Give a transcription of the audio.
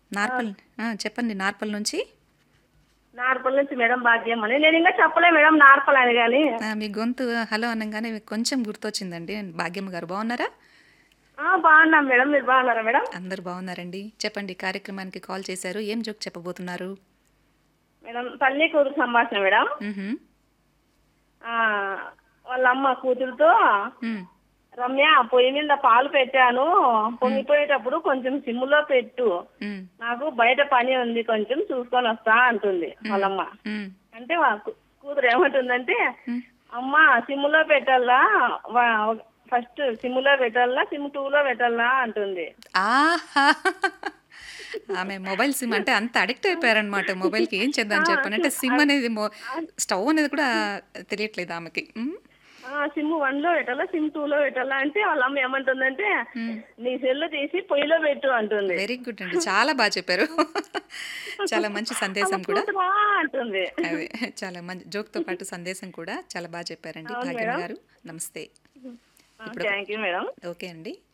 నార్పల్ ఆ, చెప్పండి నార్పల్ నుంచి నార్పల్ నుంచి మేడం భాగ్యం అని నేను ఇంకా చెప్పలే మేడం నార్పల్ అని కానీ ఆ, మీ గొంతు హలో అనగానే కొంచెం గుర్తొచ్చిందండి భాగ్యమ్మ గారు బాగున్నారా బాగున్నాం మేడం మీరు బాగున్నారా మేడం అందరు బాగున్నారండి చెప్పండి కార్యక్రమానికి కాల్ చేశారు ఏం జోక్ చెప్పబోతున్నారు మేడం తల్లి కూతురు సంభాషణ మేడం మ్హూ. ఆ, వాళ్ళ అమ్మ కూతురుతో మ్, రమ్య పొయ్యి మీద పాలు పెట్టాను పొంగిపోయేటప్పుడు కొంచెం సిమ్ములో పెట్టు మ్, నాకు బయట పని ఉంది కొంచెం చూసుకొని వస్తా అంటుంది వాళ్ళమ్మ మ్, అంటే వా కూ- కూతురు ఏమంటుందంటే మ్. అమ్మ సిమ్ములో పెట్టాలా ఫస్ట్ సిమ్ములో పెట్టాలా సిమ్ టూలో పెట్టాలా అంటుంది ఆహా ఆమె మొబైల్ సిమ్ అంటే అంత అడిక్ట్ అయిపోయారనమాట మొబైల్కి ఏం చేద్దాం చెప్పండి అంటే సిమ్ అనేది మొ- స్టవ్ అనేది కూడా తెలియట్లేదు ఆమెకి మ్, ఆ సిమ్ వన్ లో పెట్టాలా సిమ్ టూ లో పెట్టాలా అంటే వాళ్ళ అమ్మ ఏమంటుందంటే నీ సెల్ తీసి పొయ్యిలో పెట్టు అంటుంది వెరీ గుడ్ అండి చాలా బాగా చెప్పారు చాలా మంచి సందేశం కూడా కూతురా అంటుంది అదే చాలా మంచి జోక్తో పాటు సందేశం కూడా చాలా బాగా చెప్పారండి భాగ్యం గారు నమస్తే థ్యాంక్ యూ మేడం ఓకే అండి